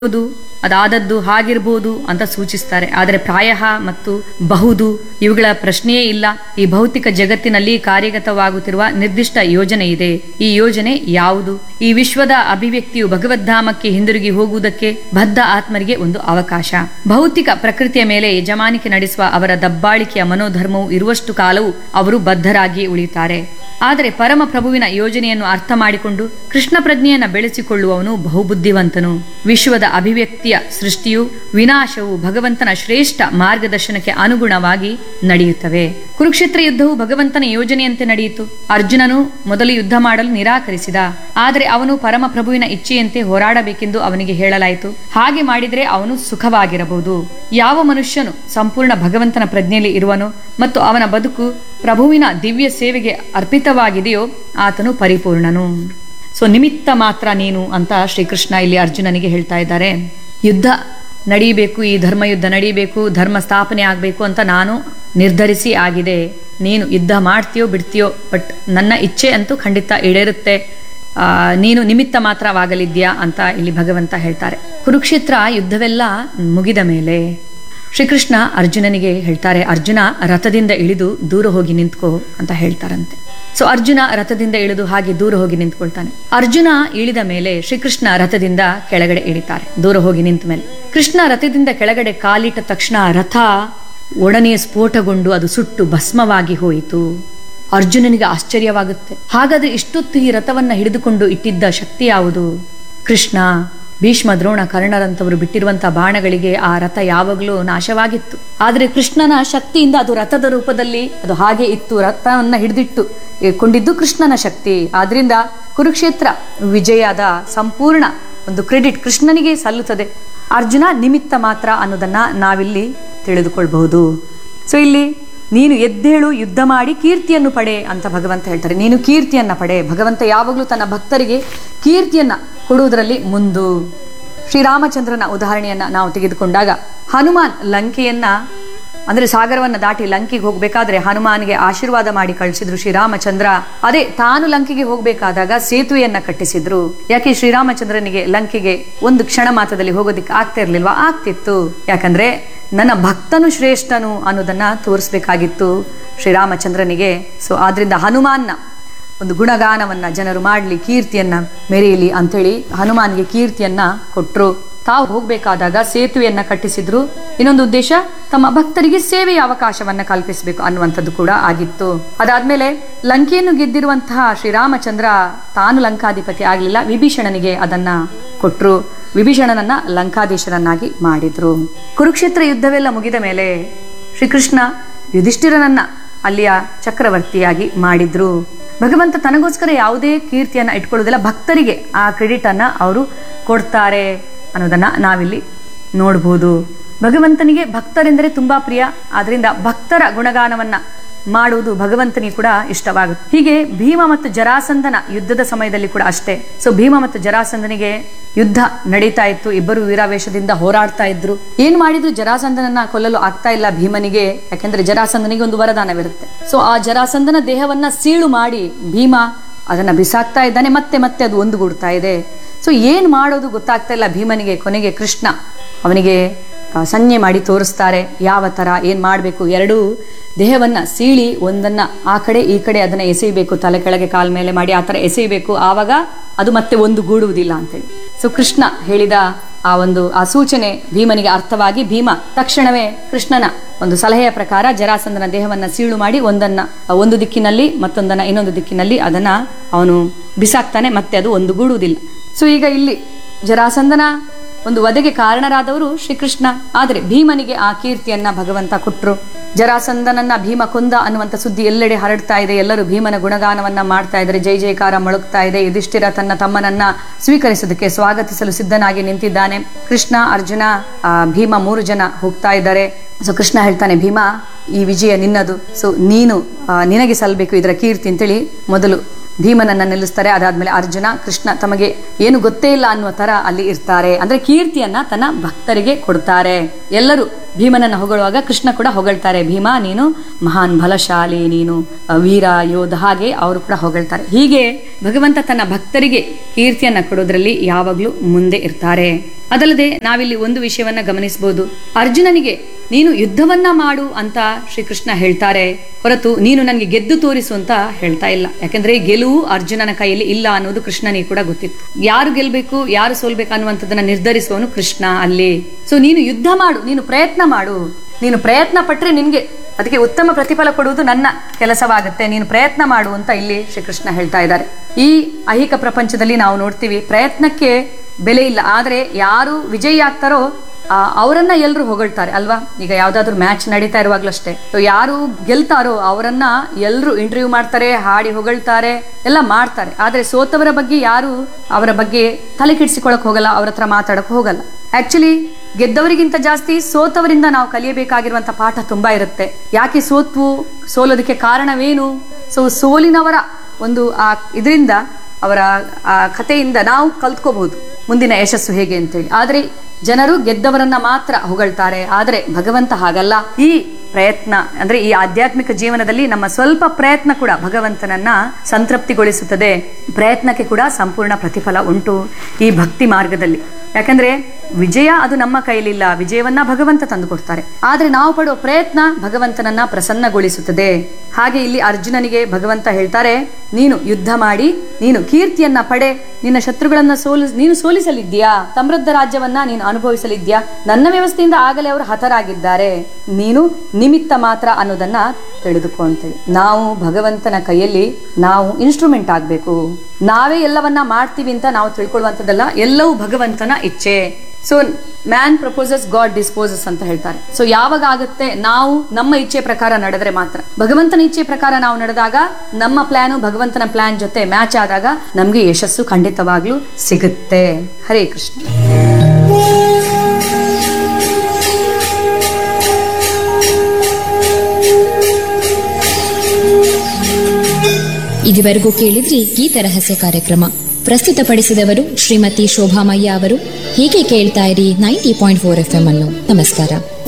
ಹೌದು ಅದಾದದ್ದು ಹಾಗಿರ್ಬೋದು ಅಂತ ಸೂಚಿಸ್ತಾರೆ ಆದರೆ ಪ್ರಾಯಃ ಮತ್ತು ಬಹುದು ಇವುಗಳ ಪ್ರಶ್ನೆಯೇ ಇಲ್ಲ ಈ ಭೌತಿಕ ಜಗತ್ತಿನಲ್ಲಿ ಕಾರ್ಯಗತವಾಗುತ್ತಿರುವ ನಿರ್ದಿಷ್ಟ ಯೋಜನೆ ಇದೆ ಈ ಯೋಜನೆ ಯಾವುದು ಈ ವಿಶ್ವದ ಅಭಿವ್ಯಕ್ತಿಯು ಭಗವದ್ಧಾಮಕ್ಕೆ ಹಿಂದಿರುಗಿ ಹೋಗುವುದಕ್ಕೆ ಬದ್ಧ ಆತ್ಮರಿಗೆ ಒಂದು ಅವಕಾಶ ಭೌತಿಕ ಪ್ರಕೃತಿಯ ಮೇಲೆ ಯಜಮಾನಿಕೆ ನಡೆಸುವ ಅವರ ದಬ್ಬಾಳಿಕೆಯ ಮನೋಧರ್ಮವು ಇರುವಷ್ಟು ಕಾಲವು ಅವರು ಬದ್ಧರಾಗಿ ಉಳಿಯುತ್ತಾರೆ ಆದರೆ ಪರಮ ಪ್ರಭುವಿನ ಯೋಜನೆಯನ್ನು ಅರ್ಥ ಮಾಡಿಕೊಂಡು ಕೃಷ್ಣ ಪ್ರಜ್ಞೆಯನ್ನು ಬೆಳೆಸಿಕೊಳ್ಳುವವನು ಬಹುಬುದ್ಧಿವಂತನು ವಿಶ್ವದ ಅಭಿವ್ಯಕ್ತಿಯ ಸೃಷ್ಟಿಯು ವಿನಾಶವು ಭಗವಂತನ ಶ್ರೇಷ್ಠ ಮಾರ್ಗದರ್ಶನಕ್ಕೆ ಅನುಗುಣವಾಗಿ ನಡೆಯುತ್ತವೆ ಕುರುಕ್ಷೇತ್ರ ಯುದ್ಧವು ಭಗವಂತನ ಯೋಜನೆಯಂತೆ ನಡೆಯಿತು ಅರ್ಜುನನು ಮೊದಲು ಯುದ್ಧ ಮಾಡಲು ನಿರಾಕರಿಸಿದ ಆದರೆ ಅವನು ಪರಮ ಪ್ರಭುವಿನ ಇಚ್ಛೆಯಂತೆ ಹೋರಾಡಬೇಕೆಂದು ಅವನಿಗೆ ಹೇಳಲಾಯಿತು ಹಾಗೆ ಮಾಡಿದರೆ ಅವನು ಸುಖವಾಗಿರಬಹುದು ಯಾವ ಮನುಷ್ಯನು ಸಂಪೂರ್ಣ ಭಗವಂತನ ಪ್ರಜ್ಞೆಯಲ್ಲಿ ಇರುವನು ಮತ್ತು ಅವನ ಬದುಕು ಪ್ರಭುವಿನ ದಿವ್ಯ ಸೇವೆಗೆ ಅರ್ಪಿತವಾಗಿದೆಯೋ ಆತನು ಪರಿಪೂರ್ಣನು ಸೊ ನಿಮಿತ್ತ ಮಾತ್ರ ನೀನು ಅಂತ ಶ್ರೀಕೃಷ್ಣ ಇಲ್ಲಿ ಅರ್ಜುನನಿಗೆ ಹೇಳ್ತಾ ಇದ್ದಾರೆ ಯುದ್ಧ ನಡೀಬೇಕು ಈ ಧರ್ಮ ಯುದ್ಧ ನಡೀಬೇಕು ಧರ್ಮ ಸ್ಥಾಪನೆ ಆಗಬೇಕು ಅಂತ ನಾನು ನಿರ್ಧರಿಸಿ ಆಗಿದೆ ನೀನು ಯುದ್ಧ ಮಾಡ್ತೀಯೋ ಬಿಡ್ತೀಯೋ ಬಟ್ ನನ್ನ ಇಚ್ಛೆ ಅಂತೂ ಖಂಡಿತ ಈಡೇರುತ್ತೆ ಆ, ನೀನು ನಿಮಿತ್ತ ಮಾತ್ರವಾಗಲಿದ್ಯಾ ಅಂತ ಇಲ್ಲಿ ಭಗವಂತ ಹೇಳ್ತಾರೆ ಕುರುಕ್ಷೇತ್ರ ಯುದ್ಧವೆಲ್ಲ ಮುಗಿದ ಮೇಲೆ ಶ್ರೀಕೃಷ್ಣ ಅರ್ಜುನನಿಗೆ ಹೇಳ್ತಾರೆ ಅರ್ಜುನ ರಥದಿಂದ ಇಳಿದು ದೂರ ಹೋಗಿ ನಿಂತ್ಕೋ ಅಂತ ಹೇಳ್ತಾರಂತೆ ಸೊ ಅರ್ಜುನ ರಥದಿಂದ ಇಳಿದು ಹಾಗೆ ದೂರ ಹೋಗಿ ನಿಂತ್ಕೊಳ್ತಾನೆ ಅರ್ಜುನ ಇಳಿದ ಮೇಲೆ ಶ್ರೀಕೃಷ್ಣ ರಥದಿಂದ ಕೆಳಗಡೆ ಇಳಿತಾರೆ ದೂರ ಹೋಗಿ ನಿಂತ ಮೇಲೆ ಕೃಷ್ಣ ರಥದಿಂದ ಕೆಳಗಡೆ ಕಾಲಿಟ್ಟ ತಕ್ಷಣ ರಥ ಒಡನೆ ಸ್ಫೋಟಗೊಂಡು ಅದು ಸುಟ್ಟು ಭಸ್ಮವಾಗಿ ಹೋಯಿತು ಅರ್ಜುನನಿಗೆ ಆಶ್ಚರ್ಯವಾಗುತ್ತೆ ಹಾಗಾದ್ರೆ ಇಷ್ಟೊತ್ತು ಈ ರಥವನ್ನ ಹಿಡಿದುಕೊಂಡು ಇಟ್ಟಿದ್ದ ಶಕ್ತಿ ಯಾವುದು ಕೃಷ್ಣ ಭೀಷ್ಮ ದ್ರೋಣ ಕರ್ಣರಂತವರು ಬಿಟ್ಟಿರುವಂತಹ ಬಾಣಗಳಿಗೆ ಆ ರಥ ಯಾವಾಗಲೂ ನಾಶವಾಗಿತ್ತು ಆದರೆ ಕೃಷ್ಣನ ಶಕ್ತಿಯಿಂದ ಅದು ರಥದ ರೂಪದಲ್ಲಿ ಅದು ಹಾಗೆ ಇತ್ತು ರಥವನ್ನ ಹಿಡಿದಿಟ್ಟು ಕೊಂಡಿದ್ದು ಕೃಷ್ಣನ ಶಕ್ತಿ ಆದ್ರಿಂದ ಕುರುಕ್ಷೇತ್ರ ವಿಜಯದ ಸಂಪೂರ್ಣ ಒಂದು ಕ್ರೆಡಿಟ್ ಕೃಷ್ಣನಿಗೆ ಸಲ್ಲುತ್ತದೆ ಅರ್ಜುನ ನಿಮಿತ್ತ ಮಾತ್ರ ಅನ್ನೋದನ್ನ ನಾವಿಲ್ಲಿ ತಿಳಿದುಕೊಳ್ಬಹುದು ಸೊ ಇಲ್ಲಿ ನೀನು ಎದ್ದೇಳು ಯುದ್ಧ ಮಾಡಿ ಕೀರ್ತಿಯನ್ನು ಪಡೆ ಅಂತ ಭಗವಂತ ಹೇಳ್ತಾರೆ ನೀನು ಕೀರ್ತಿಯನ್ನ ಪಡೆ ಭಗವಂತ ಯಾವಾಗಲೂ ತನ್ನ ಭಕ್ತರಿಗೆ ಕೀರ್ತಿಯನ್ನ ಕೊಡುವುದರಲ್ಲಿ ಮುಂದು ಶ್ರೀರಾಮಚಂದ್ರನ ಉದಾಹರಣೆಯನ್ನ ನಾವು ತೆಗೆದುಕೊಂಡಾಗ ಹನುಮಾನ್ ಲಂಕೆಯನ್ನ ಅಂದ್ರೆ ಸಾಗರವನ್ನ ದಾಟಿ ಲಂಕೆಗೆ ಹೋಗ್ಬೇಕಾದ್ರೆ ಹನುಮಾನ್ಗೆ ಆಶೀರ್ವಾದ ಮಾಡಿ ಕಳಿಸಿದ್ರು ಶ್ರೀರಾಮಚಂದ್ರ ಅದೇ ತಾನು ಲಂಕೆಗೆ ಹೋಗ್ಬೇಕಾದಾಗ ಸೇತುವೆಯನ್ನ ಕಟ್ಟಿಸಿದ್ರು ಯಾಕೆ ಶ್ರೀರಾಮಚಂದ್ರನಿಗೆ ಲಂಕೆಗೆ ಒಂದು ಕ್ಷಣ ಮಾತ್ರದಲ್ಲಿ ಹೋಗೋದಿಕ್ಕೆ ಆಗ್ತಾ ಇರ್ಲಿಲ್ವಾ ಆಗ್ತಿತ್ತು ಯಾಕಂದ್ರೆ ನನ್ನ ಭಕ್ತನು ಶ್ರೇಷ್ಠನು ಅನ್ನೋದನ್ನ ತೋರಿಸ್ಬೇಕಾಗಿತ್ತು ಶ್ರೀರಾಮಚಂದ್ರನಿಗೆ ಸೊ ಆದ್ರಿಂದ ಹನುಮಾನ್ನ ಒಂದು ಗುಣಗಾನವನ್ನ ಜನರು ಮಾಡಲಿ ಕೀರ್ತಿಯನ್ನ ಮೆರೆಯಲಿ ಅಂತೇಳಿ ಹನುಮಾನ್ಗೆ ಕೀರ್ತಿಯನ್ನ ಕೊಟ್ರು ತಾವು ಹೋಗ್ಬೇಕಾದಾಗ ಸೇತುವೆಯನ್ನ ಕಟ್ಟಿಸಿದ್ರು ಇನ್ನೊಂದು ಉದ್ದೇಶ ತಮ್ಮ ಭಕ್ತರಿಗೆ ಸೇವೆಯ ಅವಕಾಶವನ್ನ ಕಲ್ಪಿಸಬೇಕು ಅನ್ನುವಂಥದ್ದು ಕೂಡ ಆಗಿತ್ತು ಅದಾದ್ಮೇಲೆ ಲಂಕೆಯನ್ನು ಗೆದ್ದಿರುವಂತಹ ಶ್ರೀರಾಮಚಂದ್ರ ತಾನು ಲಂಕಾಧಿಪತಿ ಆಗಲಿಲ್ಲ ವಿಭೀಷಣನಿಗೆ ಅದನ್ನ ಕೊಟ್ರು ವಿಭೀಷಣನನ್ನ ಲಂಕಾಧೀಶರನ್ನಾಗಿ ಮಾಡಿದ್ರು ಕುರುಕ್ಷೇತ್ರ ಯುದ್ಧವೆಲ್ಲ ಮುಗಿದ ಮೇಲೆ ಶ್ರೀಕೃಷ್ಣ ಯುಧಿಷ್ಠಿರನನ್ನ ಅಲ್ಲಿಯ ಚಕ್ರವರ್ತಿಯಾಗಿ ಮಾಡಿದ್ರು ಭಗವಂತ ತನಗೋಸ್ಕರ ಯಾವುದೇ ಕೀರ್ತಿಯನ್ನ ಇಟ್ಕೊಳ್ಳೋದಿಲ್ಲ ಭಕ್ತರಿಗೆ ಆ ಕ್ರೆಡಿಟ್ ಅನ್ನ ಅವರು ಕೊಡ್ತಾರೆ ಅನ್ನೋದನ್ನ ನಾವಿಲ್ಲಿ ನೋಡ್ಬೋದು ಭಗವಂತನಿಗೆ ಭಕ್ತರೆಂದರೆ ತುಂಬಾ ಪ್ರಿಯ ಆದ್ರಿಂದ ಭಕ್ತರ ಗುಣಗಾನವನ್ನ ಮಾಡುವುದು ಭಗವಂತನಿಗೆ ಕೂಡ ಇಷ್ಟವಾಗುತ್ತೆ ಹೀಗೆ ಭೀಮ ಮತ್ತು ಜರಾಸಂಧನ ಯುದ್ಧದ ಸಮಯದಲ್ಲಿ ಕೂಡ ಅಷ್ಟೇ ಸೊ ಭೀಮ ಮತ್ತು ಜರಾಸಂಧನಿಗೆ ಯುದ್ಧ ನಡೀತಾ ಇತ್ತು ಇಬ್ಬರು ವೀರಾವೇಶದಿಂದ ಹೋರಾಡ್ತಾ ಇದ್ರು ಏನ್ ಮಾಡಿದ್ರು ಜರಾಸಂಧನನ್ನ ಕೊಲ್ಲಲು ಆಗ್ತಾ ಇಲ್ಲ ಭೀಮನಿಗೆ ಯಾಕೆಂದ್ರೆ ಜರಾಸಂಧನಿಗೆ ಒಂದು ವರದಾನವಿರುತ್ತೆ ಸೊ ಆ ಜರಾಸಂಧನ ದೇಹವನ್ನ ಸೀಳು ಮಾಡಿ ಭೀಮ ಅದನ್ನ ಬಿಸಾಕ್ತಾ ಇದ್ದಾನೆ ಮತ್ತೆ ಮತ್ತೆ ಅದು ಒಂದುಗೂಡ್ತಾ ಇದೆ ಸೊ ಏನ್ ಮಾಡೋದು ಗೊತ್ತಾಗ್ತಾ ಇಲ್ಲ ಭೀಮನಿಗೆ ಕೊನೆಗೆ ಕೃಷ್ಣ ಅವನಿಗೆ ಆ, ಸಂಜ್ಞೆ ಮಾಡಿ ತೋರಿಸ್ತಾರೆ ಯಾವ ತರ ಏನ್ ಮಾಡಬೇಕು ಎರಡೂ ದೇಹವನ್ನ ಸೀಳಿ ಒಂದನ್ನ ಆ ಕಡೆ ಈ ಕಡೆ ಅದನ್ನ ಎಸೆಯಬೇಕು ತಲೆ ಕೆಳಗೆ ಕಾಲ್ ಮೇಲೆ ಮಾಡಿ ಆ ತರ ಎಸೆಯಬೇಕು ಆವಾಗ ಅದು ಮತ್ತೆ ಒಂದು ಗೂಡುವುದಿಲ್ಲ ಅಂತೇಳಿ ಸೊ ಕೃಷ್ಣ ಹೇಳಿದ ಆ ಒಂದು ಆ ಸೂಚನೆ ಭೀಮನಿಗೆ ಅರ್ಥವಾಗಿ ಭೀಮ ತಕ್ಷಣವೇ ಕೃಷ್ಣನ ಒಂದು ಸಲಹೆಯ ಪ್ರಕಾರ ಜರಾಸಂಧನ ದೇಹವನ್ನ ಸೀಳು ಮಾಡಿ ಒಂದನ್ನ ಒಂದು ದಿಕ್ಕಿನಲ್ಲಿ ಮತ್ತೊಂದನ್ನ ಇನ್ನೊಂದು ದಿಕ್ಕಿನಲ್ಲಿ ಅದನ್ನ ಅವನು ಬಿಸಾಕ್ತಾನೆ ಮತ್ತೆ ಅದು ಒಂದು ಗೂಡುವುದಿಲ್ಲ ಸೊ ಈಗ ಇಲ್ಲಿ ಜರಾಸಂಧನ ಒಂದು ವಧೆಗೆ ಕಾರಣರಾದವರು ಶ್ರೀಕೃಷ್ಣ ಆದರೆ ಭೀಮನಿಗೆ ಆ ಕೀರ್ತಿಯನ್ನ ಭಗವಂತ ಕೊಟ್ರು ಜರಾಸಂಧನನ್ನ ಭೀಮ ಕೊಂದ ಅನ್ನುವಂಥ ಸುದ್ದಿ ಎಲ್ಲೆಡೆ ಹರಡ್ತಾ ಇದೆ ಎಲ್ಲರೂ ಭೀಮನ ಗುಣಗಾನವನ್ನ ಮಾಡ್ತಾ ಇದ್ದಾರೆ ಜೈ ಜಯಕಾರ ಮೊಳಗ್ತಾ ಇದೆ ಯುಧಿಷ್ಠಿರ ತನ್ನ ತಮ್ಮನನ್ನ ಸ್ವೀಕರಿಸೋದಕ್ಕೆ ಸ್ವಾಗತಿಸಲು ಸಿದ್ಧನಾಗಿ ನಿಂತಿದ್ದಾನೆ ಕೃಷ್ಣ ಅರ್ಜುನ ಆ, ಭೀಮ ಮೂರು ಜನ ಹೋಗ್ತಾ ಇದ್ದಾರೆ ಸೊ ಕೃಷ್ಣ ಹೇಳ್ತಾನೆ ಭೀಮ ಈ ವಿಜಯ ನಿನ್ನದು ಸೊ ನೀನು ಆ, ನಿನಗೆ ಸಲ್ಲಬೇಕು ಇದರ ಕೀರ್ತಿ ಅಂತೇಳಿ ಮೊದಲು ಭೀಮನನ್ನ ನಿಲ್ಲಿಸ್ತಾರೆ ಅದಾದ್ಮೇಲೆ ಅರ್ಜುನ ಕೃಷ್ಣ ತಮಗೆ ಏನು ಗೊತ್ತೇ ಇಲ್ಲ ಅನ್ನುವ ತರ ಅಲ್ಲಿ ಇರ್ತಾರೆ ಅಂದ್ರೆ ಕೀರ್ತಿಯನ್ನ ತನ್ನ ಭಕ್ತರಿಗೆ ಕೊಡ್ತಾರೆ ಎಲ್ಲರೂ ಭೀಮನನ್ನ ಹೊಗಳುವಾಗ ಕೃಷ್ಣ ಕೂಡ ಹೊಗಳ್ತಾರೆ ಭೀಮ ನೀನು ಮಹಾನ್ ಬಲಶಾಲಿ ನೀನು ಅ, ವೀರ ಯೋಧ ಹಾಗೆ ಅವರು ಕೂಡ ಹೊಗಳ್ತಾರೆ ಹೀಗೆ ಭಗವಂತ ತನ್ನ ಭಕ್ತರಿಗೆ ಕೀರ್ತಿಯನ್ನ ಕೊಡೋದ್ರಲ್ಲಿ ಯಾವಾಗ್ಲೂ ಮುಂದೆ ಇರ್ತಾರೆ ಅದಲ್ಲದೆ ನಾವಿಲ್ಲಿ ಒಂದು ವಿಷಯವನ್ನ ಗಮನಿಸಬಹುದು ಅರ್ಜುನನಿಗೆ ನೀನು ಯುದ್ಧವನ್ನ ಮಾಡು ಅಂತ ಶ್ರೀಕೃಷ್ಣ ಹೇಳ್ತಾರೆ ಹೊರತು ನೀನು ನನಗೆ ಗೆದ್ದು ತೋರಿಸು ಅಂತ ಹೇಳ್ತಾ ಇಲ್ಲ ಯಾಕಂದ್ರೆ ಗೆಲುವು ಅರ್ಜುನನ ಕೈಯಲ್ಲಿ ಇಲ್ಲ ಅನ್ನೋದು ಕೃಷ್ಣನಿಗೆ ಕೂಡ ಗೊತ್ತಿತ್ತು ಯಾರು ಗೆಲ್ಬೇಕು ಯಾರು ಸೋಲ್ಬೇಕು ಅನ್ನುವಂಥದ್ದನ್ನ ನಿರ್ಧರಿಸುವವನು ಕೃಷ್ಣ ಅಲ್ಲಿ ಸೊ ನೀನು ಯುದ್ಧ ಮಾಡು ನೀನು ಪ್ರಯತ್ನ ಮಾಡು ನೀನು ಪ್ರಯತ್ನ ಪಟ್ರೆ ನಿನ್ಗೆ ಅದಕ್ಕೆ ಉತ್ತಮ ಪ್ರತಿಫಲ ಕೊಡುವುದು ನನ್ನ ಕೆಲಸವಾಗುತ್ತೆ ನೀನು ಪ್ರಯತ್ನ ಮಾಡು ಅಂತ ಇಲ್ಲಿ ಶ್ರೀಕೃಷ್ಣ ಹೇಳ್ತಾ ಇದ್ದಾರೆ ಈ ಐಹಿಕ ಪ್ರಪಂಚದಲ್ಲಿ ನಾವು ನೋಡ್ತೀವಿ ಪ್ರಯತ್ನಕ್ಕೆ ಬೆಲೆ ಇಲ್ಲ ಆದ್ರೆ ಯಾರು ವಿಜಯಿ ಆಗ್ತಾರೋ ಆ, ಅವರನ್ನ ಎಲ್ಲರೂ ಹೊಗಳ್ತಾರೆ ಅಲ್ವಾ ಈಗ ಯಾವ್ದಾದ್ರು ಮ್ಯಾಚ್ ನಡೀತಾ ಇರುವಾಗ್ಲೂ ಅಷ್ಟೇ So, ಯಾರು ಗೆಲ್ತಾರೋ ಅವರನ್ನ ಎಲ್ಲರೂ ಇಂಟರ್ವ್ಯೂ ಮಾಡ್ತಾರೆ ಹಾಡಿ ಹೊಗಳ್ತಾರೆ ಎಲ್ಲ ಮಾಡ್ತಾರೆ ಆದ್ರೆ ಸೋತವರ ಬಗ್ಗೆ ಯಾರು ಅವರ ಬಗ್ಗೆ ತಲೆ ಕೆಡಿಸಿಕೊಳಕ್ ಹೋಗಲ್ಲ ಅವ್ರ ಹತ್ರ ಮಾತಾಡಕ್ ಹೋಗಲ್ಲ ಆಕ್ಚುಲಿ ಗೆದ್ದವರಿಗಿಂತ ಜಾಸ್ತಿ ಸೋತವರಿಂದ ನಾವು ಕಲಿಯಬೇಕಾಗಿರುವಂತ ಪಾಠ ತುಂಬಾ ಇರುತ್ತೆ ಯಾಕೆ ಸೋತ್ವು ಸೋಲೋದಕ್ಕೆ ಕಾರಣವೇನು ಸೊ ಸೋಲಿನವರ ಒಂದು ಆ ಇದರಿಂದ ಅವರ ಆ ಕಥೆಯಿಂದ ನಾವು ಕಲ್ತ್ಕೋಬಹುದು ಮುಂದಿನ ಯಶಸ್ಸು ಹೇಗೆ ಅಂತೇಳಿ ಆದ್ರೆ ಜನರು ಗೆದ್ದವರನ್ನ ಮಾತ್ರ ಹೊಗಳ್ತಾರೆ ಆದ್ರೆ ಭಗವಂತ ಹಾಗಲ್ಲ ಈ ಪ್ರಯತ್ನ ಅಂದ್ರೆ ಈ ಆಧ್ಯಾತ್ಮಿಕ ಜೀವನದಲ್ಲಿ ನಮ್ಮ ಸ್ವಲ್ಪ ಪ್ರಯತ್ನ ಕೂಡ ಭಗವಂತನನ್ನ ಸಂತೃಪ್ತಿಗೊಳಿಸುತ್ತದೆ ಪ್ರಯತ್ನಕ್ಕೆ ಕೂಡ ಸಂಪೂರ್ಣ ಪ್ರತಿಫಲ ಉಂಟು ಈ ಭಕ್ತಿ ಮಾರ್ಗದಲ್ಲಿ ಯಾಕಂದ್ರೆ ವಿಜಯ ಅದು ನಮ್ಮ ಕೈಲಿಲ್ಲ ವಿಜಯವನ್ನ ಭಗವಂತ ತಂದುಕೊಡ್ತಾರೆ ಆದ್ರೆ ನಾವು ಪಡುವ ಪ್ರಯತ್ನ ಭಗವಂತನನ್ನ ಪ್ರಸನ್ನಗೊಳಿಸುತ್ತದೆ ಹಾಗೆ ಇಲ್ಲಿ ಅರ್ಜುನನಿಗೆ ಭಗವಂತ ಹೇಳ್ತಾರೆ ನೀನು ಯುದ್ಧ ಮಾಡಿ ನೀನು ಕೀರ್ತಿಯನ್ನ ಪಡೆ ನಿನ್ನ ಶತ್ರುಗಳನ್ನ ಸೋಲಿ ನೀನು ಸೋಲಿಸಲಿದ್ಯಾ ಸಮೃದ್ಧ ರಾಜ್ಯವನ್ನ ನೀನು ಅನುಭವಿಸಲಿದ್ಯಾ ನನ್ನ ವ್ಯವಸ್ಥೆಯಿಂದ ಆಗಲೇ ಅವರು ಹತರಾಗಿದ್ದಾರೆ ನೀನು ನಿಮಿತ್ತ ಮಾತ್ರ ಅನ್ನೋದನ್ನ ತಿಳಿದುಕೊ ಅಂತೇಳಿ ನಾವು ಭಗವಂತನ ಕೈಯಲ್ಲಿ ನಾವು ಇನ್ಸ್ಟ್ರೂಮೆಂಟ್ ಆಗ್ಬೇಕು ನಾವೇ ಎಲ್ಲವನ್ನ ಮಾಡ್ತೀವಿ ಅಂತ ನಾವು ತಿಳ್ಕೊಳ್ಳುವಂಥದ್ದಲ್ಲ ಎಲ್ಲವೂ ಭಗವಂತನ ಇಚ್ಛೆ so man proposes god disposes ಅಂತ ಹೇಳ್ತಾರೆ ಸೊ ಯಾವಾಗ ಆಗುತ್ತೆ ನಾವು ನಮ್ಮ ಇಚ್ಛೆ ಪ್ರಕಾರ ನಡೆದ್ರೆ ಮಾತ್ರ ಭಗವಂತನ ಇಚ್ಛೆ ಪ್ರಕಾರ ನಾವು ನಡೆದಾಗ ನಮ್ಮ ಪ್ಲಾನು ಭಗವಂತನ ಪ್ಲಾನ್ ಜೊತೆ ಮ್ಯಾಚ್ ಆದಾಗ ನಮ್ಗೆ ಯಶಸ್ಸು ಖಂಡಿತವಾಗ್ಲೂ ಸಿಗುತ್ತೆ ಹರೇ ಕೃಷ್ಣ ಇದುವರೆಗೂ ಕೇಳಿದ್ರಿ ಗೀತ ರಹಸ್ಯ ಕಾರ್ಯಕ್ರಮ ಪ್ರಸ್ತುತಪಡಿಸಿದವರು ಶ್ರೀಮತಿ ಶೋಭಾಮಯ್ಯ ಅವರು ಹೀಗೆ ಕೇಳ್ತಾ ಇರಿ ninety point four F M ಅನ್ನು ನಮಸ್ಕಾರ